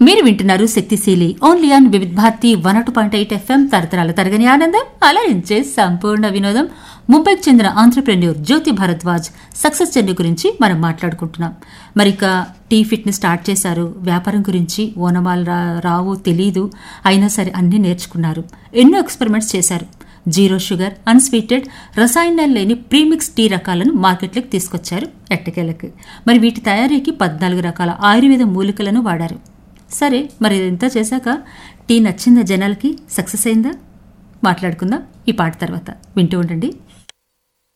మీరు వింటున్నారు Shaktishali only on Vividh Bharati one అటు పాయింట్ ఎయిట్ ఎఫ్ఎం తరతరాల తరగని ఆనందం అలరించే సంపూర్ణ వినోదం ముంబైకి చెందిన Andhrapreneur Jyothi Bharadwaj success journey గురించి మనం మాట్లాడుకుంటున్నాం మరి ఇక టీ ఫిట్ని స్టార్ట్ చేశారు వ్యాపారం గురించి ఓనమాలు రా రావు తెలీదు అయినా సరే అన్నీ నేర్చుకున్నారు ఎన్నో ఎక్స్పెరిమెంట్స్ చేశారు జీరో షుగర్ అన్స్వీటెడ్ రసాయనాలు లేని ప్రీమిక్స్ టీ రకాలను మార్కెట్లోకి తీసుకొచ్చారు ఎట్టకేలకు మరి వీటి తయారీకి పద్నాలుగు రకాల ఆయుర్వేద మూలికలను వాడారు సరే మరి ఇదంతా చేశాక టీ నచ్చిందా జనాలకి సక్సెస్ అయిందా మాట్లాడుకుందాం ఈ పాట తర్వాత వింటూ ఉండండి